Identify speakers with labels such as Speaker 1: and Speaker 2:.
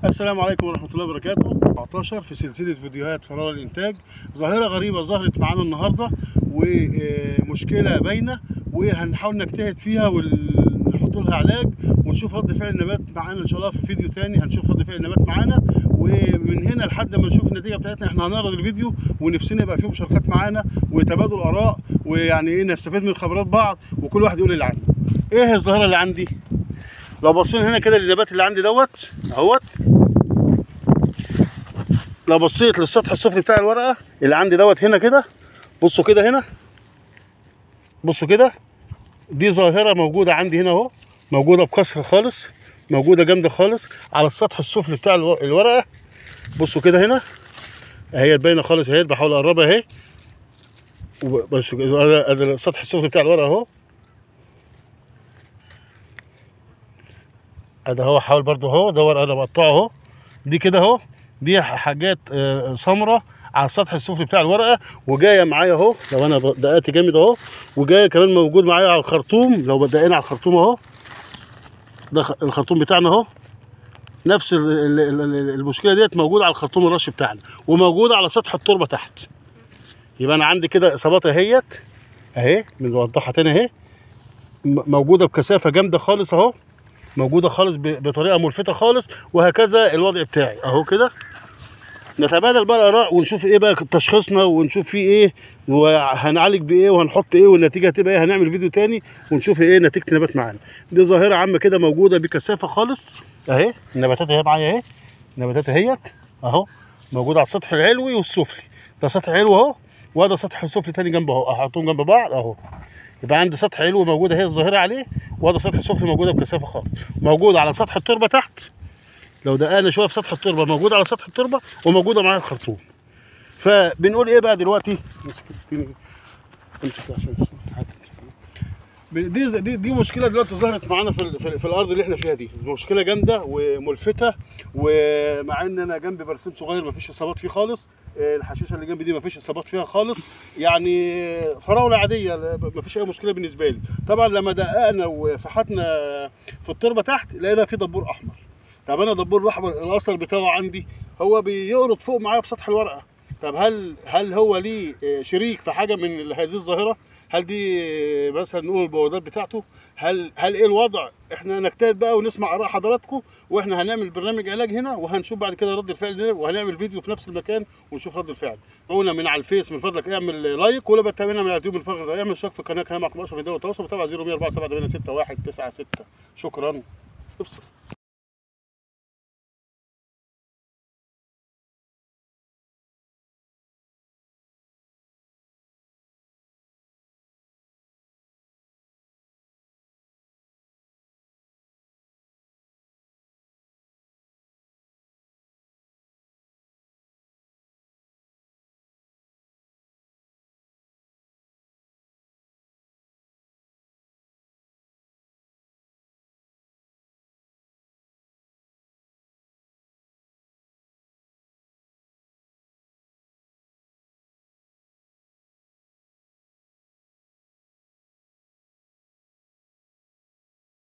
Speaker 1: السلام عليكم ورحمة الله وبركاته 14 في سلسلة فيديوهات فراغ الإنتاج ظاهرة غريبة ظهرت معانا النهاردة ومشكلة باينة وهنحاول نجتهد فيها ونحط لها علاج ونشوف رد فعل النبات معانا إن شاء الله في فيديو تاني هنشوف رد فعل النبات معانا ومن هنا لحد ما نشوف النتيجة بتاعتنا احنا هنعرض الفيديو ونفسنا يبقى فيه مشاركات معانا وتبادل آراء ويعني ايه نستفيد من خبرات بعض وكل واحد يقول اللي عنده. ايه الظاهرة اللي عندي؟ لو بصينا هنا كده للنبات اللي عندي دوت اهوت لو بصيت للسطح السفلي بتاع الورقه اللي عندي دوت هنا كده بصوا كده هنا بصوا كده دي ظاهره موجوده عندي هنا اهو موجوده بكسر خالص موجوده جامده خالص على السطح السفلي بتاع الو- الورقه بصوا كده هنا اهي باينه خالص اهي بحاول اقربها اهي وب- بصوا كده ادي ادي السطح السفلي بتاع الورقه اهو ادي اهو حاول برضو اهو ده ورقه انا بقطعه اهو دي كده اهو دي ح- حاجات آه، سمراء على السطح السفلي بتاع الورقه وجايه معايا اهو لو انا ب- دققت جامد اهو وجايه كمان موجود معايا على الخرطوم لو دقينا على الخرطوم اهو ده خ- الخرطوم بتاعنا اهو نفس ال- ال- ال- ال- المشكله ديت موجوده على الخرطوم الرش بتاعنا وموجوده على سطح التربه تحت يبقى انا عندي كده اصابات اهيت اهي بنوضحها تاني اهي م- موجوده بكثافه جامده خالص اهو موجوده خالص ب- بطريقه ملفته خالص وهكذا الوضع بتاعي اهو كده نتبادل بقى الاراء ونشوف ايه بقى تشخيصنا ونشوف فيه ايه وهنعالج بايه وهنحط ايه والنتيجه هتبقى ايه هنعمل فيديو تاني ونشوف ايه نتيجه النبات معانا دي ظاهره عامه كده موجوده بكثافه خالص اهي النباتات اهي معايا اهي النباتات اهيت اهو موجوده على السطح العلوي والسفلي ده سطح علوي اهو وده سطح سفلي تاني جنبه اهو احطهم جنب بعض اهو يبقى عندي سطح علوي موجوده هي الظاهره عليه وده سطح سفلي موجوده بكثافه خالص موجود على سطح التربه تحت لو دققنا شويه في سطح التربه موجوده على سطح التربه وموجوده معايا الخرطوم فبنقول ايه بقى دلوقتي امسك اديني- امسك عشان حاجة. دي دي دي مشكله دلوقتي ظهرت معانا في, ال- في, ال- في الارض اللي احنا فيها دي مشكله جامده وملفته ومع ان انا جنبي برسيم صغير مفيش اصابات فيه خالص آه، الحشيشه اللي جنبي دي مفيش اصابات فيها خالص يعني آه، فراوله عاديه لا- مفيش اي مشكله بالنسبه لي طبعا لما دققنا وفحطنا في التربه تحت لقينا في دبور احمر طب انا دبور الاحمر الاثر بتاعه عندي هو بيقرض فوق معايا في سطح الورقه طب هل هل هو ليه آه، شريك في حاجه من هذه الظاهره هل دي آه، مثلا نقول البوادات بتاعته هل هل ايه الوضع احنا نجتهد بقى ونسمع اراء حضراتكم واحنا هنعمل برنامج علاج هنا وهنشوف بعد كده رد الفعل ده وهنعمل فيديو في نفس المكان ونشوف رد الفعل قلنا من على الفيس من فضلك اعمل لايك ولا بتابعنا من على اليوتيوب من فضلك اعمل اشتراك في القناه كمان معكم اشرف الدولة التواصل وتابع 0147 96 شكرا افصل